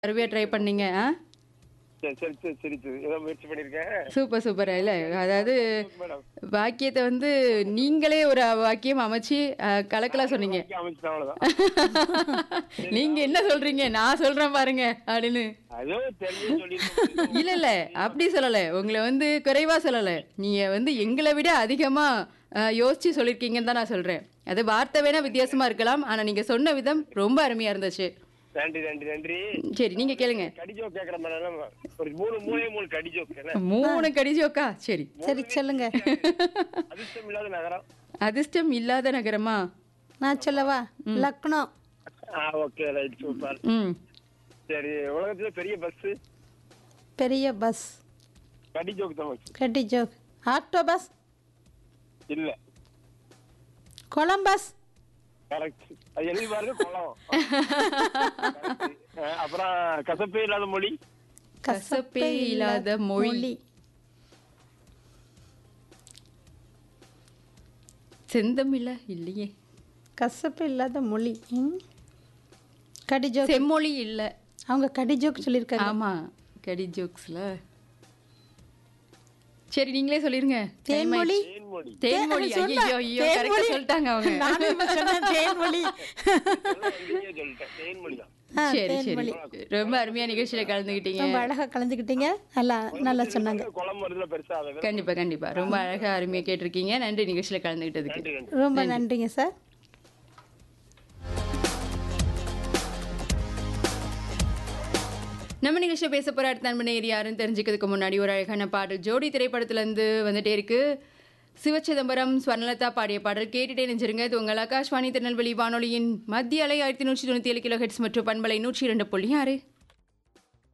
அருமையா ட்ரை பண்ணீங்க ஆ சரி சரி சரி சரி சரி ஏதோ முயற்சி பண்ணியிருக்கேன் சூப்பர் சூப்பர் இல்ல அதாவது மேடம் வாக்கியத்தை வந்து நீங்களே ஒரு வாக்கியம் அமைச்சு அஹ், கலக்கலா சொன்னீங்க அமைச்சிட்டேன் அவ்வளவுதான் நீங்க என்ன சொல்றீங்க நான் சொல்றேன் பாருங்க அப்படின்னு அதோ தெரிஞ்சு சொல்லியிருக்கேன் இல்ல இல்ல அப்படி சொல்லல உங்களை வந்து குறைவா சொல்லல நீங்க வந்து எங்களை விட அதிகமா அஹ், யோசிச்சு சொல்லிருக்கீங்கன்னு தான் நான் சொல்றேன் அது வார்த்தை வேணா வித்தியாசமா இருக்கலாம் ஆனா நீங்க சொன்ன விதம் ரொம்ப அருமையா இருந்துச்சு நன்றி நன்றி நன்றி சரி நீங்க கேளுங்க கடிஜோ கேக்குற மேடம் ஒரு மூணு மூணே மூணு கடிஜோ என்ன மூணு கடிஜோக்கா சரி சரி சொல்லுங்க அதிர்ஷ்டம் இல்லாத நகரம் அதிர்ஷ்டம் இல்லாத நகரமா நான் சொல்லவா லக்னோ ஆ ஓகே ரைட் சூப்பர் ம் சரி உலகத்துல பெரிய பஸ் பெரிய பஸ் கடிஜோக்கு தான் வச்சு கட்டி ஜோக் ஆக்டோ பஸ் இல்ல கொலம்பஸ் கரெக்ட் அது எழுதி பாருங்க குளம் Correct. ஆ, அப்புறம் கசப்பே இல்லாத மொழி கசப்பே இல்லாத மொழி செந்தமிழா இல்லையே கசப்பு இல்லாத மொழி ம். கடி ஜோக் செம்மொழி இல்ல அவங்க கடி ஜோக் சொல்லியிருக்காங்க ஆமா கடி ஜோக்ஸ்ல சரி நீங்களே சொல்லிருங்க தேன்மொழி தேன்மொழி தேன்மொழி சொன்னா, ஐயோ ஐயோ தேன்மொழி. கரெக்டா சொல்லிட்டாங்க அவங்க நானும் இப்ப சொன்னேன் தேன்மொழி எல்லாம் எங்கேயோ சொல்லிட்டேன் தேன்மொழி தான் ஆ, சரி சரி தேன்மொழி ரொம்ப அருமையா நிகழ்ச்சியில கலந்துக்கிட்டீங்க ரொம்ப அழகா கலந்துக்கிட்டீங்க நல்லா நல்லா சொன்னாங்க குளம் வருதுல பெருசா அதை கண்டிப்பா கண்டிப்பா ரொம்ப அழகா அருமையா கேட்டிருக்கீங்க நன்றி நிகழ்ச்சியில கலந்துக்கிட்டதுக்கு நன்றி நன்றி ரொம்ப நன்றிங்க சார் நம்ம நிகழ்ச்சியில் பேச போற அடுத்த நண்பனை யாருன்னு தெரிஞ்சுக்கிறதுக்கு முன்னாடி ஒரு அழகான பாடல் ஜோடி திரைப்படத்துல இருந்து வந்துட்டே இருக்கு சிவச்சிதம்பரம் ஸ்வர்ணலதா பாடிய பாடல் கேட்டுட்டே நெஞ்சிருங்க இது உங்கள் ஆகாஷ்வாணி திருநெல்வேலி வானொலியின் மத்திய அலை ஆயிரத்தி நூற்றி தொண்ணூற்றி ஏழு கிலோ ஹெட்ஸ் மற்றும் பண்பலை நூற்றி இரண்டு புள்ளி ஆறு